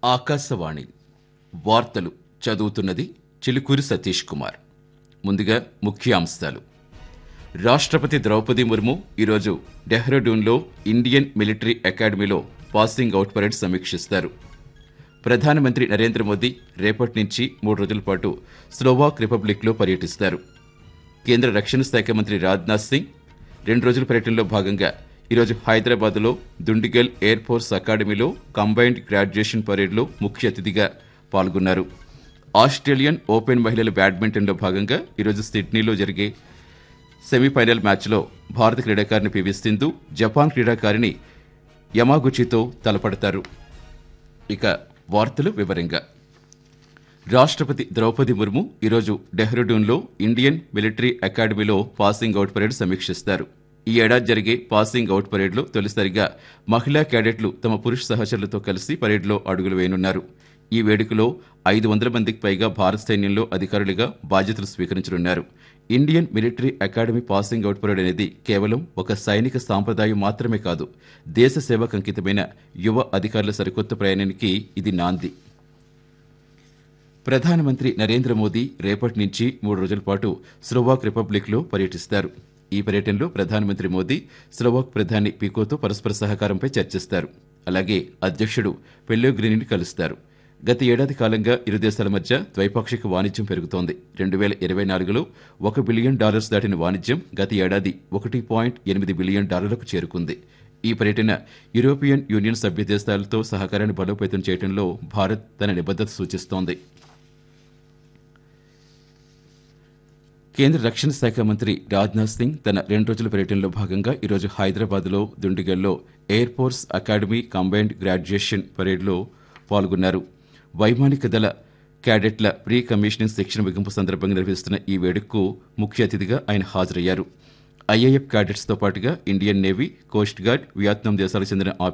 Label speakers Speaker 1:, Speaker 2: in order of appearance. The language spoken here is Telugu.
Speaker 1: ఆకాశవాణి వార్తలు చదువుతున్నది చిలుకూరి సతీష్ కుమార్ ముందుగా ముఖ్యాంశాలు రాష్ట్రపతి ద్రౌపది ముర్ము ఈరోజు డెహ్రాడూన్లో ఇండియన్ మిలిటరీ అకాడమీలో పాసింగ్ అవుట్ పరేడ్ సమీక్షిస్తారు ప్రధానమంత్రి నరేంద్ర మోదీ రేపటి నుంచి మూడు రోజుల పాటు స్లోవాక్ రిపబ్లిక్లో పర్యటిస్తారు కేంద్ర రక్షణ శాఖ మంత్రి రాజ్నాథ్ సింగ్ రెండు రోజుల పర్యటనలో భాగంగా ఈరోజు హైదరాబాద్లో దుండిగల్ ఎయిర్ ఫోర్స్ అకాడమీలో కంబైన్డ్ గ్రాడ్యుయేషన్ పరేడ్లో ముఖ్య అతిథిగా పాల్గొన్నారు ఆస్ట్రేలియన్ ఓపెన్ మహిళల బ్యాడ్మింటన్లో భాగంగా ఈరోజు సిడ్నీలో జరిగే సెమీఫైనల్ మ్యాచ్లో భారత క్రీడాకారిణి పివి సింధు జపాన్ క్రీడాకారిణి యమాగుచితో తలపడతారు ఇక వార్తలు వివరంగా రాష్ట్రపతి ద్రౌపది ముర్ము ఈరోజు డెహ్రాడూన్లో ఇండియన్ మిలిటరీ అకాడమీలో పాసింగ్ అవుట్ పరేడ్ సమీక్షిస్తారు ఈ ఏడాది జరిగే పాసింగ్ అవుట్ పరేడ్లో తొలిసారిగా మహిళా క్యాడెట్లు తమ పురుష సహచరులతో కలిసి పరేడ్లో అడుగులు వేయనున్నారు ఈ వేడుకలో ఐదు వందల మందికి పైగా భారత సైన్యంలో అధికారులుగా బాధ్యతలు స్వీకరించనున్నారు Indian military academy passing out parade అనేది కేవలం ఒక సైనిక సాంప్రదాయం మాత్రమే కాదు దేశ సేవకు అంకితమైన యువ అధికారుల సరికొత్త ప్రయాణానికి ఇది నాంది ప్రధానమంత్రి నరేంద్ర మోదీ రేపటి నుంచి మూడు రోజుల పాటు స్లోవాక్ రిపబ్లిక్లో పర్యటిస్తారు ఈ పర్యటనలో ప్రధానమంత్రి మోదీ స్లోవాక్ ప్రధాని పికోతో పరస్పర సహకారంపై చర్చిస్తారు అలాగే అధ్యక్షుడు పెల్లోగ్రిని కలుస్తారు గత ఏడాది కాలంగా ఇరు దేశాల మధ్య ద్వైపాక్షిక వాణిజ్యం పెరుగుతోంది రెండు వేల ఇరవై నాలుగులో ఒక బిలియన్ డాలర్స్ దాటిన వాణిజ్యం గత ఏడాది ఒకటి పాయింట్ ఎనిమిది బిలియన్ డాలర్లకు చేరుకుంది ఈ పర్యటన యూరోపియన్ యూనియన్ సభ్య దేశాలతో సహకారాన్ని బలోపేతం చేయడంలో భారత్ తన నిబద్ధత సూచిస్తోంది కేంద్ర రక్షణ శాఖ మంత్రి రాజ్నాథ్ సింగ్ తన రెండు రోజుల పర్యటనలో భాగంగా ఈరోజు హైదరాబాద్లో దుండిగల్లో air force academy combined graduation పరేడ్లో పాల్గొన్నారు వైమానిక దళ క్యాడెట్ల ప్రీ కమిషనింగ్ శిక్షణ ముగింపు సందర్భంగా నిర్వహిస్తున్న ఈ వేడుకకు ముఖ్య అతిథిగా ఆయన హాజరయ్యారు ఐఏఎఫ్ క్యాడెట్స్తో పాటుగా Indian navy coast guard Vietnam దేశాలకు చెందిన